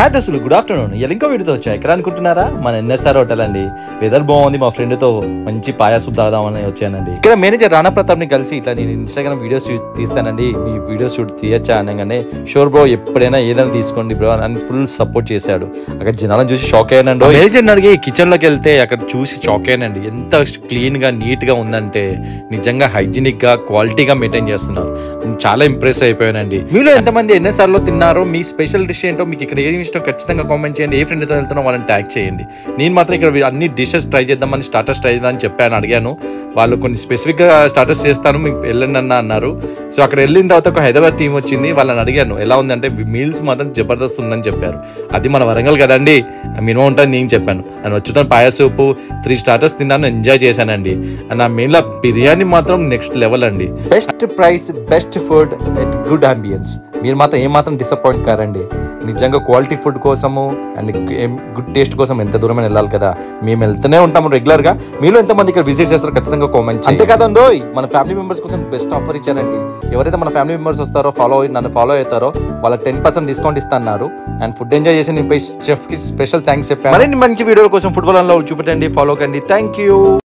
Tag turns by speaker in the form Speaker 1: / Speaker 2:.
Speaker 1: hi దోస్తులు good afternoon ఇలా ఇంకో వీడియోతో వచ్చా ఎక్కడ అనుకుంటున్నారా మన ఎన్ఎస్ఆర్ హోటల్ అండి వెదర్ బాగుంది మా ఫ్రెండ్ తో మంచి పాయాసు తాగుదామని వచ్చానండి ఇక్కడ మేనేజర్ రాణా ప్రతాప్ ని కలిసి ఇట్లా నేను ఇన్స్టాగ్రామ్ వీడియోస్ తీస్తానండి మీ వీడియోస్ షూట్ తీయచ్చా అనగానే షూర్ బ్రో ఎప్పుడైనా ఏదైనా తీసుకోండి బ్రో అని ఫుల్ సపోర్ట్ చేశాడు అక్కడ జనాలను చూసి షాక్ అయ్యానండి మేనేజర్ అడిగి కిచెన్ లోకి వెళ్తే అక్కడ చూసి షాక్ అయ్యానండి ఎంత క్లీన్ గా నీట్ గా ఉందంటే నిజంగా హైజీనిక్ గా క్వాలిటీగా మెయింటైన్ చేస్తున్నారు చాలా ఇంప్రెస్ అయిపోయానండి మీరు ఎంతమంది ఎన్ఎస్ఆర్ లో తిన్నారో మీ స్పెషల్ డిష్ ఏంటో మీకు ఇక్కడ ఏమి ఇష్టం ఖచ్చితంగా కామెంట్ చేయండి ఏ ఫ్రెండ్తో వెళ్తున్నా వాళ్ళని ట్యాగ్ చేయండి నేను మాత్రం ఇక్కడ అన్ని డిషెస్ ట్రై చేద్దామని స్టార్టర్స్ ట్రై చేద్దామని చెప్పాను అడిగాను వాళ్ళు కొన్ని స్పెసిఫిక్ గా స్టార్టర్స్ చేస్తాను మీకు వెళ్ళండి అన్న అన్నారు సో అక్కడ వెళ్ళిన తర్వాత ఒక హైదరాబాద్ టీం వచ్చింది వాళ్ళని అడిగాను ఎలా ఉందంటే మీల్స్ మాత్రం జబర్దస్త్ ఉందని చెప్పారు అది మన వరంగల్ కదండి మినిమం ఉంటుంది నేను చెప్పాను నేను వచ్చుతాను పాయ సూపు త్రీ స్టార్టర్స్ తిన్నాను ఎంజాయ్ చేశానండి నా మెయిన్లో బిర్యానీ మాత్రం నెక్స్ట్ లెవెల్ అండి best price best food at good ambience మీరు మాత్రం ఏమాత్రం డిసప్పాయింట్ కారండి నిజంగా క్వాలిటీ ఫుడ్ కోసము అండ్ గుడ్ టేస్ట్ కోసం ఎంత దూరమైన వెళ్ళాలి కదా మేము వెళ్తూనే ఉంటాము రెగ్యులర్ గా మీరు ఎంతమంది ఇక్కడ విజిట్ చేస్తారో ఖచ్చితంగా కామెంట్ అంతే కదండో మన ఫ్యామిలీ మెంబర్స్ కోసం బెస్ట్ ఆఫర్ ఇచ్చారండి ఎవరైతే మన ఫ్యామిలీ మెంబర్స్ వస్తారో ఫాలో నన్ను ఫాలో అవుతారో వాళ్ళకి టెన్ పర్సెంట్ డిస్కౌంట్ ఇస్తున్నారు అండ్ ఫుడ్ ఎంజాయ్ చేసి నేను చెఫ్ కి స్పెషల్ థ్యాంక్స్ చెప్పాను మరిన్ని మంచి వీడియోల కోసం ఫుట్బాల్ లో చూపెట్టండి ఫాలో కండి థ్యాంక్ యూ